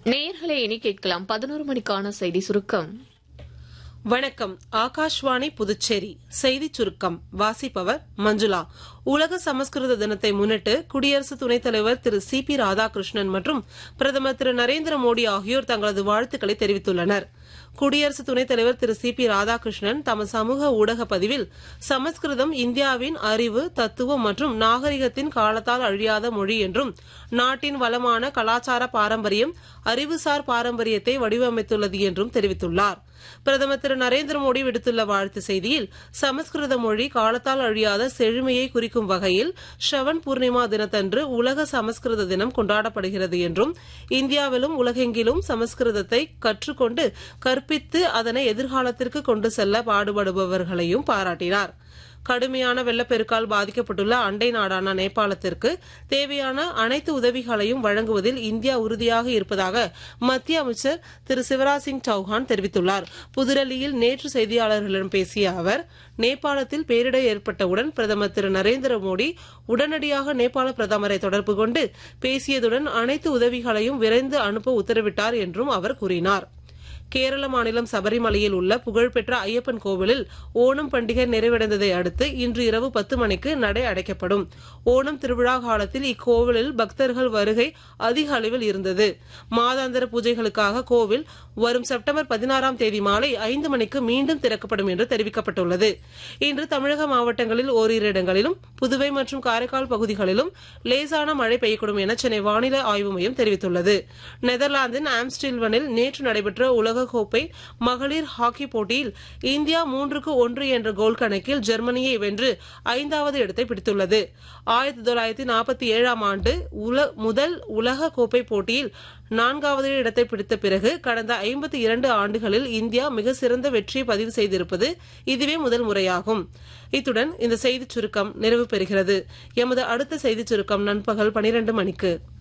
நேயர்களே இனி கேட்கலாம் பதினோரு மணிக்கான செய்தி சுருக்கம் வணக்கம் ஆகாஷ்வாணி புதுச்சேரி செய்திச் சுருக்கம் வாசிப்பவர் மஞ்சுளா உலக சமஸ்கிருத தினத்தை முன்னிட்டு குடியரசு துணைத் தலைவர் திரு சி பி ராதாகிருஷ்ணன் மற்றும் பிரதமர் திரு நரேந்திர மோடி ஆகியோர் தங்களது வாழ்த்துக்களை தெரிவித்துள்ளனர் குடியரசு துணைத் தலைவர் திரு சி பி ராதாகிருஷ்ணன் தமது சமூக ஊடக பதிவில் சமஸ்கிருதம் இந்தியாவின் அறிவு தத்துவம் மற்றும் நாகரிகத்தின் காலத்தால் அழியாத மொழி என்றும் நாட்டின் வளமான கலாச்சார பாரம்பரியம் அறிவுசார் பாரம்பரியத்தை வடிவமைத்துள்ளது என்றும் தெரிவித்துள்ளார் பிரதமர் திரு நரேந்திர மோடி விடுத்துள்ள வாழ்த்து செய்தியில் சமஸ்கிருத மொழி காலத்தால் அழியாத செழுமையை குறிக்கும் வகையில் ஷ்ரவன் பூர்ணிமா தினத்தன்று உலக சமஸ்கிருத தினம் கொண்டாடப்படுகிறது என்றும் இந்தியாவிலும் உலகெங்கிலும் சமஸ்கிருதத்தை கற்றுக்கொண்டு கற்பித்து அதனை எதிர்காலத்திற்கு கொண்டு செல்ல பாடுபடுபவர்களையும் பாராட்டினார் கடுமையான வெள்ளப்பெருக்கால் பாதிக்கப்பட்டுள்ள அண்டை நாடான நேபாளத்திற்கு தேவையான அனைத்து உதவிகளையும் வழங்குவதில் இந்தியா உறுதியாக இருப்பதாக மத்திய அமைச்சர் திரு சிவராஜ் சிங் சௌஹான் தெரிவித்துள்ளார் புதுடெல்லியில் நேற்று செய்தியாளர்களிடம் பேசிய அவர் நேபாளத்தில் பேரிடர் ஏற்பட்டவுடன் பிரதமர் திரு நரேந்திர மோடி உடனடியாக நேபாள பிரதமரை தொடர்பு கொண்டு பேசியதுடன் அனைத்து உதவிகளையும் விரைந்து அனுப்ப உத்தரவிட்டார் என்றும் அவர் கூறினார் கேரள மாநிலம் சபரிமலையில் உள்ள புகழ்பெற்ற ஐயப்பன் கோவிலில் ஓணம் பண்டிகை நிறைவடைந்ததை அடுத்து இன்று இரவு பத்து மணிக்கு நடை அடைக்கப்படும் ஓணம் திருவிழா காலத்தில் இக்கோவிலில் பக்தர்கள் வருகை அதிக அளவில் இருந்தது மாதாந்திர பூஜைகளுக்காக கோவில் வரும் செப்டம்பர் பதினாறாம் தேதி மாலை ஐந்து மணிக்கு மீண்டும் திறக்கப்படும் என்று தெரிவிக்கப்பட்டுள்ளது இன்று தமிழக மாவட்டங்களில் ஓரிரு இடங்களிலும் புதுவை மற்றும் காரைக்கால் பகுதிகளிலும் லேசான மழை பெய்யக்கூடும் என சென்னை வானிலை ஆய்வு மையம் தெரிவித்துள்ளது நெதர்லாந்தின் ஆம்ஸ்டில்வனில் நேற்று நடைபெற்ற உலகக்கோப்பை மகளிர் ஹாக்கி போட்டியில் இந்தியா மூன்றுக்கு ஒன்று என்ற கோல் கணக்கில் ஜெர்மனியை வென்று ஐந்தாவது இடத்தை பிடித்துள்ளது ஆயிரத்தி தொள்ளாயிரத்தி நாற்பத்தி ஏழாம் ஆண்டு உல- முதல் உலக கோப்பை போட்டியில் நான்காவது இடத்தை பிடித்த பிறகு கடந்த ஐம்பத்தி இரண்டு ஆண்டுகளில் இந்தியா மிக சிறந்த வெற்றியை பதிவு செய்திருப்பது இதுவே முதல் முறையாகும் இத்துடன் இந்த செய்திச் சுருக்கம் நிறைவு பெறுகிறது எமது அடுத்த செய்திச் சுருக்கம் நண்பகல் பனிரெண்டு மணிக்கு